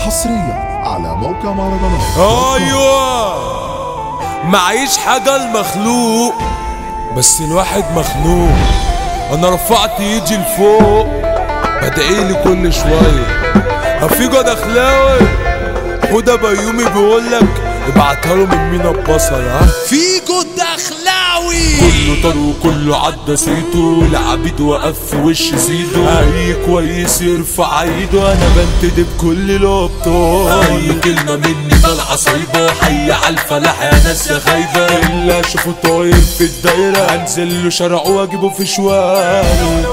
حصريا على موقع مهرجانات ايوه معيش حاجة المخلوق بس الواحد مخنوق انا رفعت ايدي لفوق بدعيلي كل شوية هفيجو دخلاوي وده بيومي بيقولك ابعتها له من مينا ببصل ها فيجو الدخلاوي كله طار وكله عدى سيته العبيد وقف في وش زيده اي كويس يرفع ايده انا بنتدي بكل الابطال اي كلمه مني طالعه صايبه حي على الفلاح يا ناس يا خايبه اللي اشوفه طاير في الدايره انزل له شارع واجيبه في شوال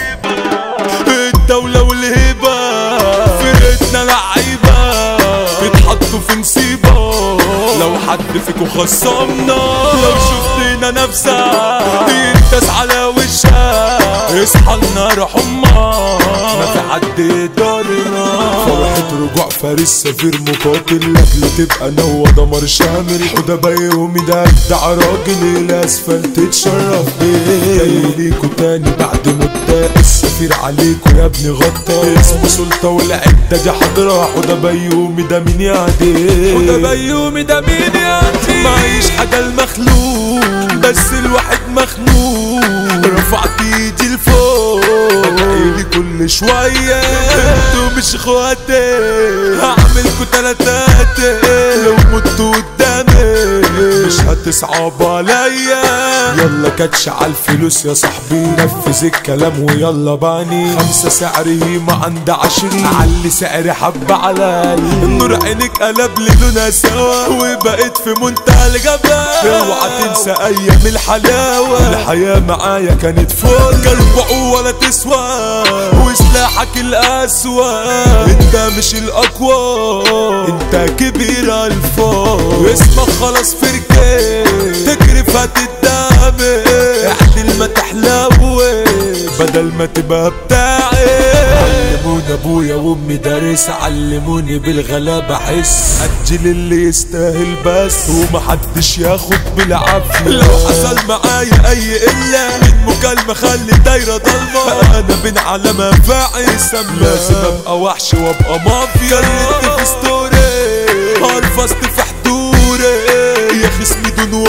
الدوله والهيبه فرقتنا لعيبه بيتحطوا في مصيبه لو حد فيكو خصمنا لو شفتنا نفسها ينتس على وشها اصحى النار حمى ما في حد يقدرنا فرحة رجوع فارس سفير مقاتل لاجل تبقى نوى دمر شامل وده بيومي ده ابدع راجل الاسفلت تتشرف بيه جاي ليكوا تاني بعد مدة السفير عليكوا يا ابني غطى اسمه سلطة والعدة دي حضرة وده بيومي ده مين يعدي وده بيومي ده مين يعدي معيش حاجة المخلوق بس الواحد مخنوق رفعت ايدي لفوق بدعيلي كل شوية انتوا مش اخواتي هعملكوا تلاتاتي لو متوا قدامي مش هتصعب عليا يلا كاتش على الفلوس يا صاحبي نفذ الكلام ويلا باني خمسة سعري ما عند عشرين علي سعري حبة على النور عينك قلب لي لونها سوا وبقيت في منتهى الجبل اوعى تنسى ايام الحلاوة الحياة معايا كانت فوق قلب ولا تسوى وسلاحك الاسوأ انت مش الاقوى انت كبير الفوق اسمك خلاص فركة تكرف هتدامي اعدل ما تحلوي بدل ما تبقى بتاعي علموني ابويا وامي دارس علموني بالغلابة احس اجل اللي يستاهل بس ومحدش ياخد بالعافية لو حصل معايا اي قلة من مكالمة خلي الدايرة ضلمة انا بين علامة فاعل سم لازم ابقى وحش وابقى مافيا كلمت في ستوري هرفست في حضوري يا خصمي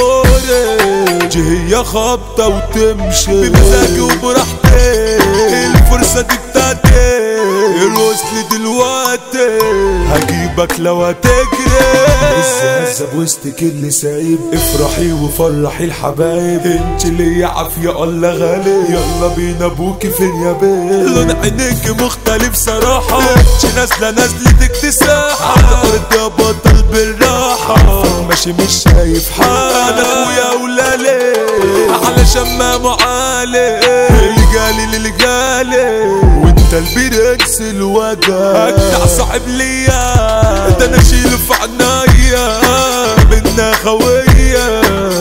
دنوري جي هي خبطة وتمشي بمزاجي وبراحتي الفرصة دي بتاعتي الوصل دلوقتي هجيبك لو هتجري الزهزة بوسطك اللي سايب افرحي وفرحي الحبايب انت ليا عافية الله غالي يلا بينا ابوكي فين يا بيه لون عينيك مختلف صراحة انت نازلة نازلة تكتساح على الارض يا بطل بالراحة ماشي مش شايف حال انا اخويا ولالي على شمام وعالي اللي جالي اللي جالي وانت البرنس الوجع اجدع صاحب ليا ده انا اشيله في عنايا بينا خوية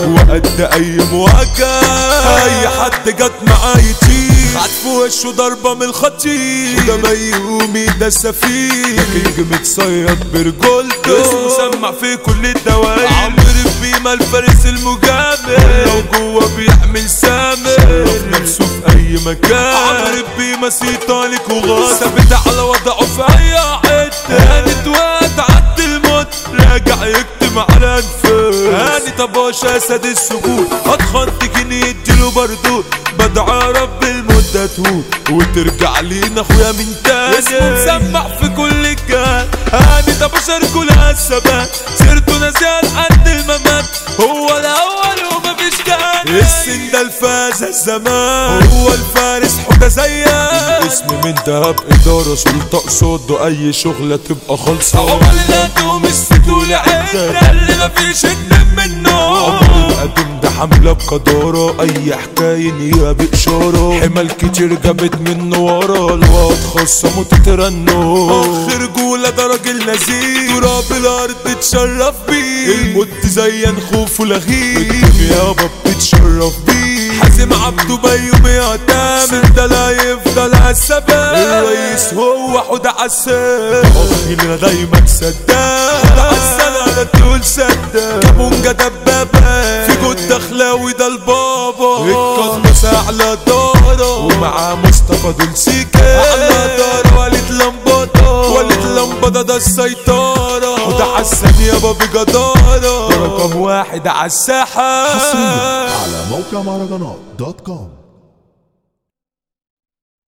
وقد اي مواجهة اي حد جت معايا تيجي خد في وشه ضربة من الخطيب وده ميومي ده السفير كينج متصيد برجولته اسمه سمع في كل الدوائر عمرو بيما الفارس المجامل لو جوه بيحمل سامر شرف نفسه في اي مكان عمرو بيما سيطانك وغاص ثابت على وضعه في اي حته هانت وقت عد الموت راجع يكتم على انفاس هاني طباشا اسد السجود اتخن تجيني يديله بردود بدعى رب المدة تهون وترجع لينا اخويا من تاني اسمه مسمع في كل الجهات هاني طباشا رجولها الثبات سيرته نازل لحد الممات هو الاول ومفيش تاني السن ده الفاز الزمان هو الفارس حوده زيك اسم من دهب اداره سلطه قصاده اي شغله تبقى خالصه عمر القدوم الست والعده اللي مفيش اتنين منه عمر القدوم ده حمله بقداره اي حكايه نيها باشاره حمل كتير جابت منه ورا الواد خصمه تترنه اخ رجوله ده راجل نزيه تراب الارض تشرف بيه الموت زين خوفه لغيه يابا بتتشرف بيه حازم عبده بيوم يعتمد ده لا يفضل عالثبات الرئيس هو حوده عسام اخينا دايما سداد حوده عسام على طول سداد كابونجا دبابة في جود دخلاوي ده البابا القناص اعلى دارة ومعاه مصطفى دول سيكا اعلى دارة والد لمبوطة ولد لمبة ده السيطرة وده حسن يابا بجدارة ده رقم واحد عالساحة على موقع مهرجانات دوت كوم